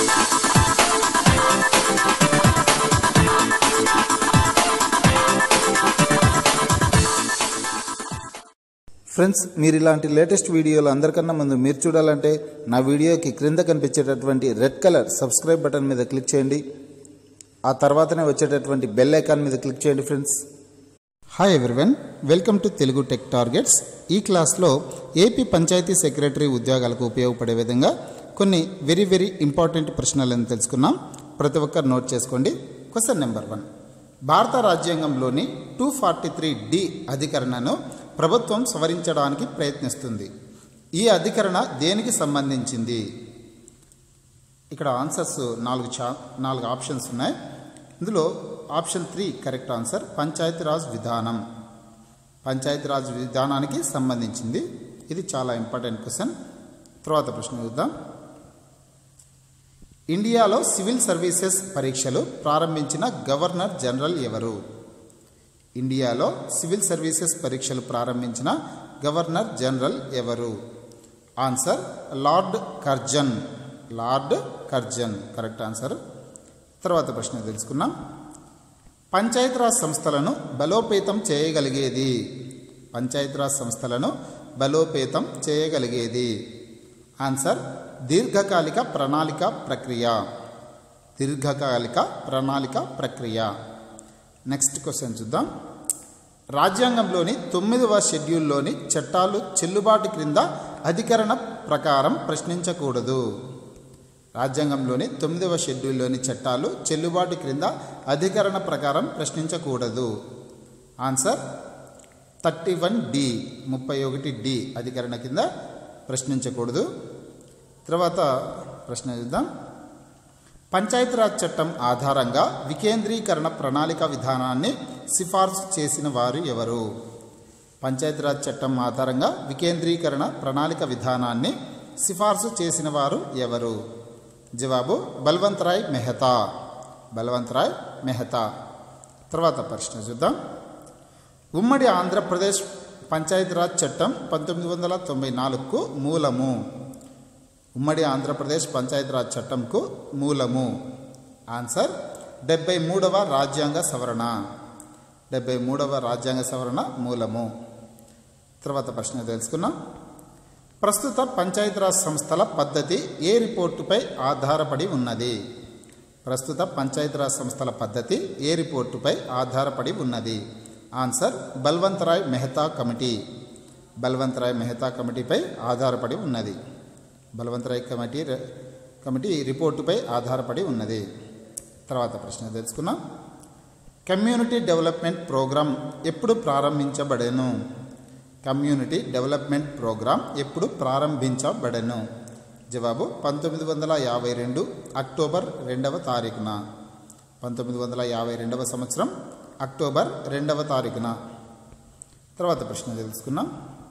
friends మీరు ఇలాంటి latest వీడియోలు అందరికన్నా ముందు మీరు చూడాలంటే నా వీడియోకి క్రింద కనిపించేటటువంటి రెడ్ కలర్ సబ్స్క్రైబ్ బటన్ మీద క్లిక్ చేయండి ఆ తర్వాతనే వచ్చేటటువంటి బెల్ ఐకాన్ మీద క్లిక్ చేయండి friends hi everyone welcome to Telugu tech targets ఈ క్లాస్లో ఏపీ పంచాయతీ సెక్రటరీ ఉద్యోగాలకు ఉపయోగపడే విధంగా కొన్ని వెరీ వెరీ ఇంపార్టెంట్ ప్రశ్నలను తెలుసుకున్నాం ప్రతి ఒక్కరు నోట్ చేసుకోండి క్వశ్చన్ నెంబర్ వన్ భారత రాజ్యాంగంలోని టూ ఫార్టీ త్రీ డి అధికరణను ప్రభుత్వం సవరించడానికి ప్రయత్నిస్తుంది ఈ అధికరణ దేనికి సంబంధించింది ఇక్కడ ఆన్సర్స్ నాలుగు చా నాలుగు ఆప్షన్స్ ఉన్నాయి ఇందులో option three correct answer Panchayati Raj విధానం పంచాయతీరాజ్ విధానానికి సంబంధించింది ఇది చాలా ఇంపార్టెంట్ క్వశ్చన్ తర్వాత ప్రశ్న చూద్దాం ఇండియాలో సివిల్ సర్వీసెస్ పరీక్షలు ప్రారంభించిన గవర్నర్ జనరల్ ఎవరు ఇండియాలో సివిల్ సర్వీసెస్ పరీక్షలు ప్రారంభించిన గవర్నర్ జనరల్ ఎవరు answer Lord Curzon Lord Curzon correct answer తర్వాత ప్రశ్న తెలుసుకున్నాం పంచాయతీరాజ్ సంస్థలను బలోపేతం చేయగలిగేది పంచాయతీరాజ్ సంస్థలను బలోపేతం చేయగలిగేది ఆన్సర్ దీర్ఘకాలిక ప్రణాళిక ప్రక్రియ దీర్ఘకాలిక ప్రణాళిక ప్రక్రియ నెక్స్ట్ క్వశ్చన్ చూద్దాం రాజ్యాంగంలోని తొమ్మిదవ షెడ్యూల్లోని చట్టాలు చెల్లుబాటు క్రింద అధికరణ ప్రకారం ప్రశ్నించకూడదు రాజ్యాంగంలోని తొమ్మిదవ షెడ్యూల్లోని చట్టాలు చెల్లుబాటు క్రింద అధికరణ ప్రకారం ప్రశ్నించకూడదు ఆన్సర్ థర్టీ వన్ డి ముప్పై ఒకటి డి అధికరణ కింద ప్రశ్నించకూడదు తర్వాత ప్రశ్న చూద్దాం పంచాయతీరాజ్ చట్టం ఆధారంగా వికేంద్రీకరణ ప్రణాళిక విధానాన్ని సిఫార్సు చేసిన వారు ఎవరు పంచాయతీరాజ్ చట్టం ఆధారంగా వికేంద్రీకరణ ప్రణాళిక విధానాన్ని సిఫార్సు చేసిన వారు ఎవరు జవాబు బల్వంతరాయ్ మెహతా బల్వంతరాయ్ మెహతా తర్వాత ప్రశ్న చూద్దాం ఉమ్మడి ఆంధ్రప్రదేశ్ పంచాయతీరాజ్ చట్టం పంతొమ్మిది వందల తొంభై నాలుగుకు మూలము ఉమ్మడి ఆంధ్రప్రదేశ్ పంచాయతీరాజ్ చట్టంకు మూలము ఆన్సర్ డెబ్బై మూడవ రాజ్యాంగ సవరణ డెబ్బై మూడవ రాజ్యాంగ సవరణ మూలము తర్వాత ప్రశ్న తెలుసుకున్నాం ప్రస్తుత పంచాయతీరాజ్ సంస్థల పద్ధతి ఏ రిపోర్టుపై ఆధారపడి ఉన్నది ప్రస్తుత పంచాయతీరాజ్ సంస్థల పద్ధతి ఏ రిపోర్టుపై ఆధారపడి ఉన్నది ఆన్సర్ బల్వంతరాయ్ మెహతా కమిటీ బల్వంతరాయ్ మెహతా కమిటీపై ఆధారపడి ఉన్నది బలవంతరాయ్ కమిటీ కమిటీ రిపోర్టుపై ఆధారపడి ఉన్నది తర్వాత ప్రశ్న తెలుసుకున్నాం కమ్యూనిటీ డెవలప్మెంట్ ప్రోగ్రాం ఎప్పుడు ప్రారంభించబడెను కమ్యూనిటీ డెవలప్మెంట్ ప్రోగ్రాం ఎప్పుడు ప్రారంభించబడెను జవాబు పంతొమ్మిది వందల యాభై రెండు అక్టోబర్ రెండవ తారీఖున పంతొమ్మిది వందల యాభై రెండవ సంవత్సరం అక్టోబర్ రెండవ తారీఖున తర్వాత ప్రశ్న తెలుసుకున్నాం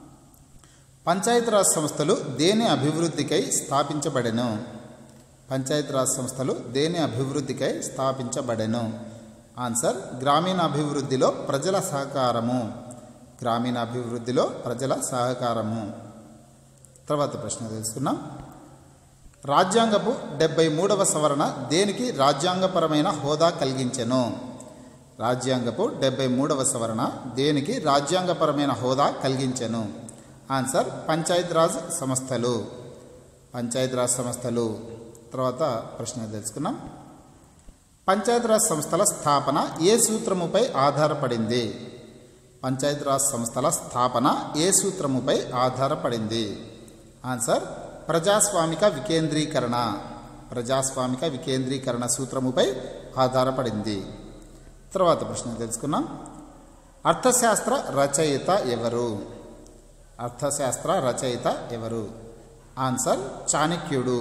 పంచాయతీరాజ్ సంస్థలు దేని అభివృద్ధికై స్థాపించబడెను పంచాయతీరాజ్ సంస్థలు దేని అభివృద్ధికై స్థాపించబడెను ఆన్సర్ గ్రామీణ అభివృద్ధిలో ప్రజల సహకారము గ్రామీణ అభివృద్ధిలో ప్రజల సహకారము తర్వాత ప్రశ్న తెలుసుకున్నాం రాజ్యాంగపు డెబ్బై మూడవ సవరణ దేనికి రాజ్యాంగపరమైన హోదా కలిగించెను రాజ్యాంగపు డెబ్బై మూడవ సవరణ దేనికి రాజ్యాంగపరమైన హోదా కలిగించెను ఆన్సర్ పంచాయతీరాజ్ సంస్థలు పంచాయతీరాజ్ సంస్థలు తర్వాత ప్రశ్న తెలుసుకున్నాం పంచాయతీరాజ్ సంస్థల స్థాపన ఏ సూత్రముపై ఆధారపడింది పంచాయతీరాజ్ సంస్థల స్థాపన ఏ సూత్రముపై ఆధారపడింది ఆన్సర్ ప్రజాస్వామిక వికేంద్రీకరణ ప్రజాస్వామిక వికేంద్రీకరణ సూత్రముపై ఆధారపడింది తర్వాత ప్రశ్న తెలుసుకున్నాం అర్థశాస్త్ర రచయిత ఎవరు అర్థశాస్త్ర రచయిత ఎవరు ఆన్సర్ చాణక్యుడు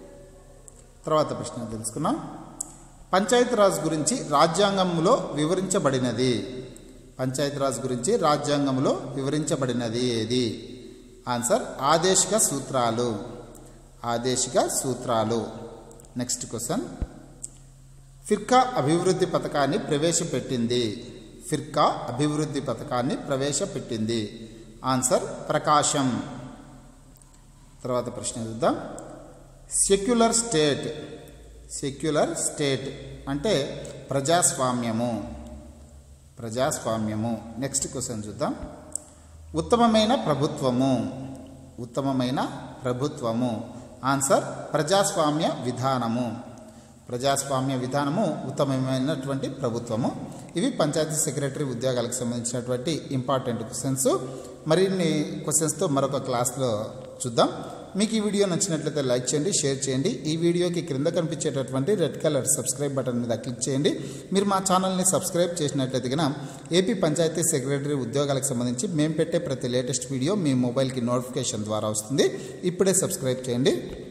తర్వాత ప్రశ్న తెలుసుకున్నాం పంచాయతీరాజ్ గురించి రాజ్యాంగంలో వివరించబడినది పంచాయతీరాజ్ గురించి రాజ్యాంగంలో వివరించబడినది ఏది ఆన్సర్ ఆదేశిక సూత్రాలు ఆదేశిక సూత్రాలు నెక్స్ట్ క్వశ్చన్ ఫిర్కా అభివృద్ధి పథకాన్ని ప్రవేశపెట్టింది ఫిర్కా అభివృద్ధి పథకాన్ని ప్రవేశపెట్టింది ఆన్సర్ ప్రకాశం తర్వాత ప్రశ్న చూద్దాం సెక్యులర్ స్టేట్ సెక్యులర్ స్టేట్ అంటే ప్రజాస్వామ్యము ప్రజాస్వామ్యము నెక్స్ట్ క్వశ్చన్ చూద్దాం ఉత్తమమైన ప్రభుత్వము ఉత్తమమైన ప్రభుత్వము ఆన్సర్ ప్రజాస్వామ్య విధానము ప్రజాస్వామ్య విధానము ఉత్తమమైనటువంటి ప్రభుత్వము ఇవి పంచాయతీ సెక్రటరీ ఉద్యోగాలకు సంబంధించినటువంటి ఇంపార్టెంట్ క్వశ్చన్స్ మరిన్ని క్వశ్చన్స్తో మరొక క్లాస్లో చూద్దాం మీకు ఈ వీడియో నచ్చినట్లయితే లైక్ చేయండి షేర్ చేయండి ఈ వీడియోకి క్రింద కనిపించేటటువంటి రెడ్ కలర్ సబ్స్క్రైబ్ బటన్ మీద క్లిక్ చేయండి మీరు మా ఛానల్ని సబ్స్క్రైబ్ చేసినట్లయితే కనుక ఏపీ పంచాయతీ సెక్రటరీ ఉద్యోగాలకు సంబంధించి మేము పెట్టే ప్రతి లేటెస్ట్ వీడియో మీ మొబైల్కి నోటిఫికేషన్ ద్వారా వస్తుంది ఇప్పుడే సబ్స్క్రైబ్ చేయండి